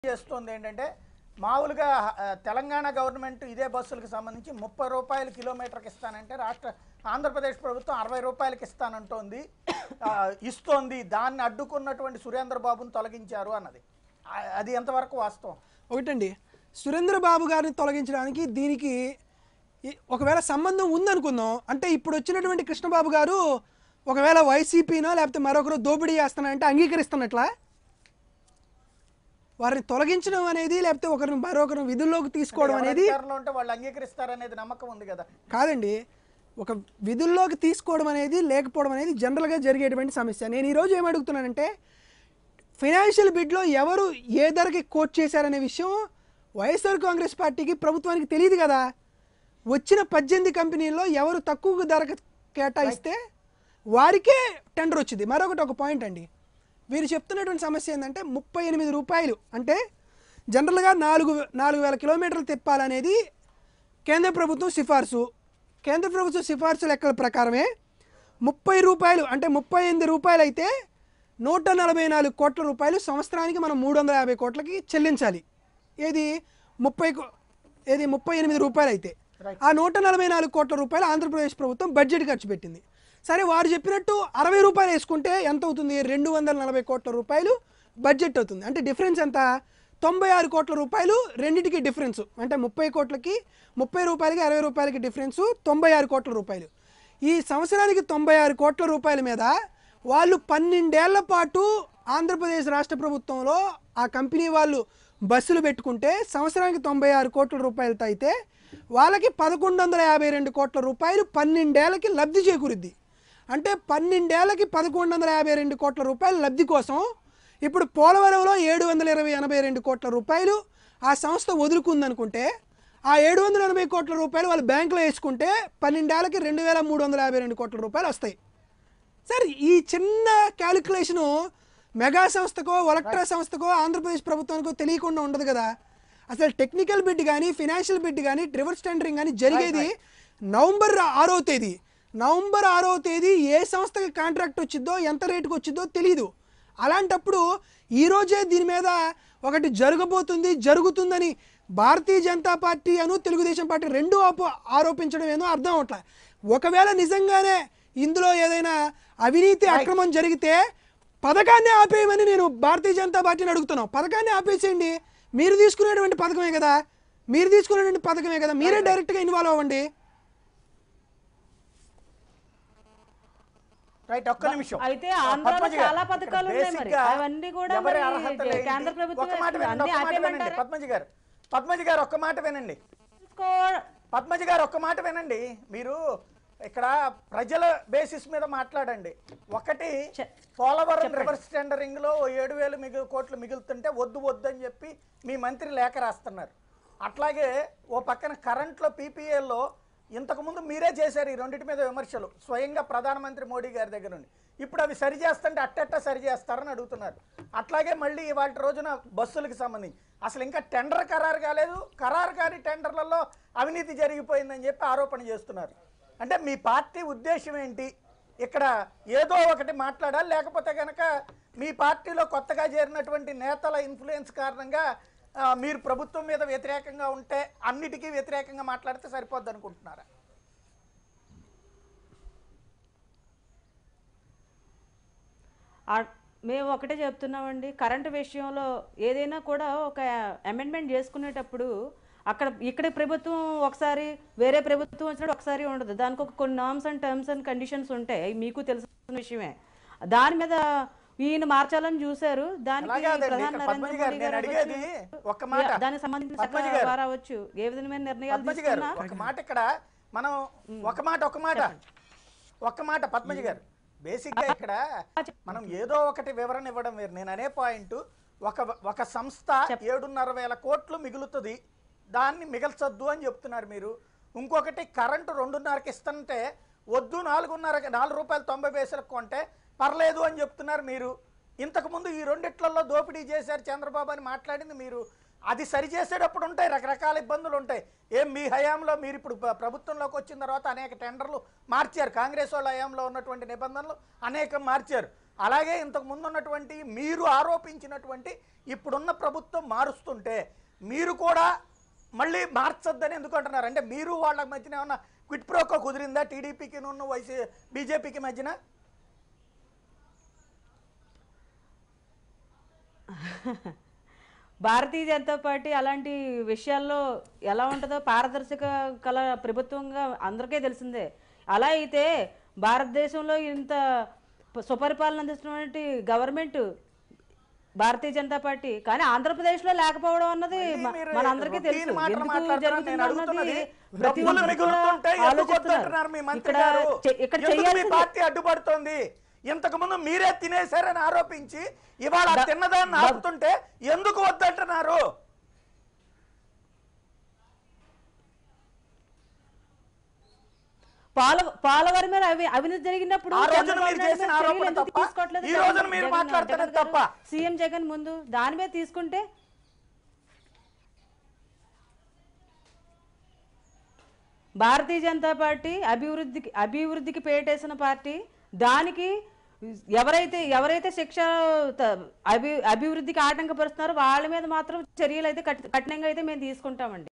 చేస్తోంది ఏంటంటే మామూలుగా ఆ, తెలంగాణ గవర్నమెంట్ ఇదే బస్సులకు సంబంధించి ముప్పై రూపాయలు కిలోమీటర్కి ఇస్తానంటే రాష్ట్ర ఆంధ్రప్రదేశ్ ప్రభుత్వం అరవై రూపాయలకి ఇస్తానంటోంది ఆ, ఇస్తోంది దాన్ని అడ్డుకున్నటువంటి సురేంద్ర బాబుని తొలగించారు అన్నది ఆ, అది ఎంతవరకు వాస్తవం ఒకటండి సురేంద్ర బాబు గారిని తొలగించడానికి దీనికి ఈ- ఒకవేళ సంబంధం ఉందనుకుందాం అంటే ఇప్పుడు వచ్చినటువంటి కృష్ణబాబు గారు ఒకవేళ వైసీపీనో లేకపోతే మరొకరు దోపిడీ చేస్తానంటే అంగీకరిస్తున్నట్లా వారిని తొలగించడం అనేది లేకపోతే ఒకరిని మరొకరిని విధుల్లోకి తీసుకోవడం ఎవరు అనేది అధికారంలో ఉంటే వాళ్ళు అంగీకరిస్తారనేది నమ్మకం ఉంది కదా కాదండి ఒక విధుల్లోకి తీసుకోవడం అనేది లేకపోవడం అనేది జనరల్గా జరిగేటువంటి సమస్య నేను ఈరోజు ఏం అడుగుతున్నానంటే ఫైనాన్షియల్ బిడ్లో ఎవరు ఏ ధరకి కోట్ చేశారనే విషయం వైఎస్ఆర్ కాంగ్రెస్ పార్టీకి ప్రభుత్వానికి తెలియదు కదా వచ్చిన పద్దెనిమిది కంపెనీల్లో ఎవరు తక్కువ ధరకు కేటాయిస్తే వారికే టెండర్ వచ్చింది మరొకటి ఒక పాయింట్ అండి వీరు చెప్తున్నటువంటి సమస్య ఏంటంటే ముప్పై ఎనిమిది రూపాయలు అంటే జనరల్గా నాలుగు నాలుగు వేల కిలోమీటర్లు తిప్పాలనేది కేంద్ర ప్రభుత్వం సిఫార్సు కేంద్ర ప్రభుత్వం సిఫార్సు లెక్కల ప్రకారమే ముప్పై రూపాయలు అంటే ముప్పై ఎనిమిది రూపాయలు అయితే నూట నలభై నాలుగు కోట్ల రూపాయలు సంవత్సరానికి మనం మూడు వందల యాభై కోట్లకి చెల్లించాలి ఏది ముప్పై కో- ఏది ముప్పై ఎనిమిది రూపాయలు అయితే ఆ నూట నలభై నాలుగు కోట్ల రూపాయలు ఆంధ్రప్రదేశ్ ప్రభుత్వం బడ్జెట్ ఖర్చు పెట్టింది సరే వారు చెప్పినట్టు అరవై రూపాయలు వేసుకుంటే ఎంత అవుతుంది రెండు వందల నలభై కోట్ల రూపాయలు బడ్జెట్ అవుతుంది అంటే డిఫరెన్స్ ఎంత తొంభై ఆరు కోట్ల రూపాయలు రెండింటికి డిఫరెన్స్ అంటే ముప్పై కోట్లకి ముప్పై రూపాయలకి అరవై రూపాయలకి డిఫరెన్స్ తొంభై ఆరు కోట్ల రూపాయలు ఈ సంవత్సరానికి తొంభై ఆరు కోట్ల రూపాయల మీద వాళ్ళు పన్నెండేళ్ల పాటు ఆంధ్రప్రదేశ్ రాష్ట్ర ప్రభుత్వంలో ఆ కంపెనీ వాళ్ళు బస్సులు పెట్టుకుంటే సంవత్సరానికి తొంభై ఆరు కోట్ల రూపాయలతో అయితే వాళ్ళకి పదకొండు వందల యాభై రెండు కోట్ల రూపాయలు పన్నెండేళ్లకి లబ్ధి చేకూరుద్ది అంటే పన్నెండేళ్లకి పదకొండు వందల యాభై రెండు కోట్ల రూపాయల లబ్ధి కోసం ఇప్పుడు పోలవరంలో ఏడు వందల ఇరవై ఎనభై రెండు కోట్ల రూపాయలు ఆ సంస్థ వదులుకుందనుకుంటే ఆ ఏడు వందల ఎనభై కోట్ల రూపాయలు వాళ్ళు బ్యాంకులో వేసుకుంటే పన్నెండేళ్ళకి రెండు వేల మూడు వందల యాభై రెండు కోట్ల రూపాయలు వస్తాయి సార్ ఈ చిన్న క్యాలిక్యులేషను మెగా సంస్థకో వలక్ట్రా సంస్థకో ఆంధ్రప్రదేశ్ ప్రభుత్వానికో తెలియకుండా ఉండదు కదా అసలు టెక్నికల్ బిడ్ కానీ ఫినాన్షియల్ బిడ్ కానీ రివర్స్ టెండరింగ్ కానీ జరిగేది నవంబర్ ఆరో తేదీ నవంబర్ ఆరో తేదీ ఏ సంస్థకి కాంట్రాక్ట్ వచ్చిందో ఎంత రేటుకి వచ్చిందో తెలియదు అలాంటప్పుడు ఈరోజే దీని మీద ఒకటి జరగబోతుంది జరుగుతుందని భారతీయ జనతా పార్టీ అను తెలుగుదేశం పార్టీ రెండు ఆపో ఆరోపించడం ఏదో అర్థం అవట్లే ఒకవేళ నిజంగానే ఇందులో ఏదైనా అవినీతి అక్రమం జరిగితే పథకాన్ని ఆపేయమని నేను భారతీయ జనతా పార్టీని అడుగుతున్నాను పథకాన్ని ఆపేసేయండి మీరు తీసుకునేటువంటి పథకమే కదా మీరు తీసుకునేటువంటి పథకమే కదా మీరే డైరెక్ట్గా ఇన్వాల్వ్ అవ్వండి రైట్ ఒక్క నిమిషం అయితే ఆ, ఆంధ్రాలో పద్మజ గారు, చాలా పథకాలు ఇక్కడ ఉన్నాయి మరి. బేసిక్గా అవన్నీ కూడా ఎవరి మరి అర్హతలు ఏంటి? కేంద్ర ప్రభుత్వం ఒక్క మాట వేస్తుంది. వినండి, అన్నీ ఒక్క మాట వినండి ఆపేయమంటారా? పద్మజ గారు పద్మజ గారు ఒక్క మాట వినండి తీసుకో- పద్మజ గారు ఒక్క మాట వినండి మీరు ఇక్కడ ప్రజల బేసిస్ మీద మాట్లాడండి ఒకటి చె- పోలవరం రివర్స్ టెండరింగ్ లో ఓ ఏడు వేలు మిగులు కోట్లు మిగులుతుంటే వద్దు వద్దు అని చెప్పి మీ మంత్రి లేఖ రాస్తున్నారు అట్లాగే ఓ పక్కన కరెంట్లో పీపీఏలో ఇంతకుముందు మీరే చేశారు ఈ రెండింటి మీద విమర్శలు స్వయంగా ప్రధానమంత్రి మోడీ గారి దగ్గర నుండి ఇప్పుడు అవి సరి చేస్తుంటే అట్టట్ట సరి చేస్తారని అడుగుతున్నారు అట్లాగే మళ్ళీ ఇవాళ రోజున బస్సులకు సంబంధించి అసలు ఇంకా టెండర్ ఖరారు కాలేదు ఖరారు కాని టెండర్లలో అవినీతి జరిగిపోయిందని చెప్పి ఆరోపణ చేస్తున్నారు అంటే మీ పార్టీ ఉద్దేశం ఏంటి ఇక్కడ ఏదో ఒకటి మాట్లాడాలి లేకపోతే కనుక మీ పార్టీలో కొత్తగా చేరినటువంటి నేతల ఇన్ఫ్లుయెన్స్ కారణంగా ఆ, మీరు ప్రభుత్వం మీద వ్యతిరేకంగా ఉంటే అన్నిటికీ వ్యతిరేకంగా మాట్లాడితే సరిపోద్ది అనుకుంటున్నారా ఆ- మేము ఒకటే చెప్తున్నామండి కరెంటు విషయంలో ఏదైనా కూడా ఒక అమెండ్మెంట్ చేసుకునేటప్పుడు అక్కడ ఇక్కడ ప్రభుత్వం ఒకసారి వేరే ప్రభుత్వం వచ్చినప్పుడు ఒకసారి ఉండదు దానికి ఒక కొన్ని norms and terms and conditions ఉంటాయి అవి మీకు తెలిసిన విషయమే దాని మీద ఈయన మార్చాలని చూశారు దానికి అలాగే అదండి. ప్రధాని ఇక్కడ నరేంద్ర పద్మజ గారు మోడీ నేను గారు అడిగేది అవ్వచ్చు, ఒక్క మాట. యా, దానికి సంబంధించిన పద్మజ శాఖ గారు. వారు అవ్వచ్చు ఏ విధమైన నిర్ణయాలు పద్మజ గారు తీసుకున్నా ఒక మాట ఇక్కడ మనం ఒక మాట ఒక మాట ఒక్క మాట పద్మజ గారు బేసిక్ గా ఇక్కడ మనం ఏదో ఒకటి వివరణ ఇవ్వడం వేరు నేను అనే పాయింట్ ఒక ఒక సంస్థ ఏడున్నర వేల కోట్లు మిగులుతుంది దాన్ని మిగల్చొద్దు అని చెప్తున్నారు మీరు ఇంకొకటి కరెంటు రెండున్నరకి ఇస్తుంటే వద్దు నాలుగున్నర నాలుగు రూపాయలు తొంభై పైసలకు కొంటే పర్లేదు అని చెప్తున్నారు మీరు ఇంతకుముందు ఈ రెండిట్లలో దోపిడీ చేశారు చంద్రబాబు అని మాట్లాడింది మీరు అది సరి చేసేటప్పుడు ఉంటాయి రకరకాల ఇబ్బందులు ఉంటాయి ఏం మీ హయాంలో మీరు ఇప్పుడు ప్ర- ప్రభుత్వంలోకి వచ్చిన తర్వాత అనేక టెండర్లు మార్చారు కాంగ్రెస్ వాళ్ళ హయాంలో ఉన్నటువంటి నిబంధనలు అనేకం మార్చారు అలాగే ఇంతకు ముందు ఉన్నటువంటి మీరు ఆరోపించినటువంటి ఇప్పుడున్న ప్రభుత్వం మారుస్తుంటే మీరు కూడా మళ్ళీ మార్చొద్దని ఎందుకు అంటున్నారు అంటే మీరు వాళ్ళ మధ్యన ఏమన్నా క్విట్ ప్రోకో కుదిరిందా టీడీపీకి నువ్వు వైసీ బీజేపీకి మధ్యన భారతీయ జనతా పార్టీ అలాంటి విషయాల్లో ఎలా ఉంటుందో పారదర్శక కల ప్రభుత్వంగా అందరికీ తెలిసిందే అలా అయితే భారతదేశంలో ఇంత ప- సుపరిపాలన అందిస్తున్నటువంటి గవర్నమెంట్ భారతీయ జనతా పార్టీ కానీ ఆంధ్రప్రదేశ్లో లేకపోవడం అన్నది మ- మీరు మనందరికీ routine తెలుసు మాటలు ఎందుకు మాట్లాడుతున్నారు. నేను జరుగుతుందో అడుగుతున్నది అన్నది ప్రతి డబ్బులు ఒక్కరు కూడా మిగులుతుంటే ఎందుకు ఆలోచిస్తున్నారు. వద్దంటున్నారు మీ మంత్రి ఇక్కడ గారు చే- ఇక్కడ ఎందుకు మీ చేయాల్సింది పార్టీ అడ్డుపడుతోంది ఇంతకు ముందు మీరే తినేశారని ఆరోపించి ఇవాళ ఆ ద- తిన్నదాన్ని ద- ఆపుతుంటే ఎందుకు వద్దంటున్నారు పాల పోలవరం మీద అవి అవినీతి జరిగినప్పుడు ఆ రోజున చంద్రబాబు మీరు నాయుడు చేసిన మీద చర్యలు ఆరోపణ ఎందుకు తప్ప, తీసుకోవట్లేదు ఈ జగన్- రోజున మీరు జగన్- మాట్లాడుతున్నది జగన్ గారు? తప్ప. సీఎం జగన్ ముందు దాని మీద తీసుకుంటే భారతీయ జనతా పార్టీ అభివృద్ధికి అభివృద్ధికి పేటేసిన పార్టీ దానికి ఎవరైతే ఎవరైతే శిక్ష త- అభి అభివృద్ధికి ఆటంకపరుస్తున్నారో వాళ్ళ మీద మాత్రం చర్యలు అయితే కఠి- కఠినంగా అయితే మేము తీసుకుంటామండి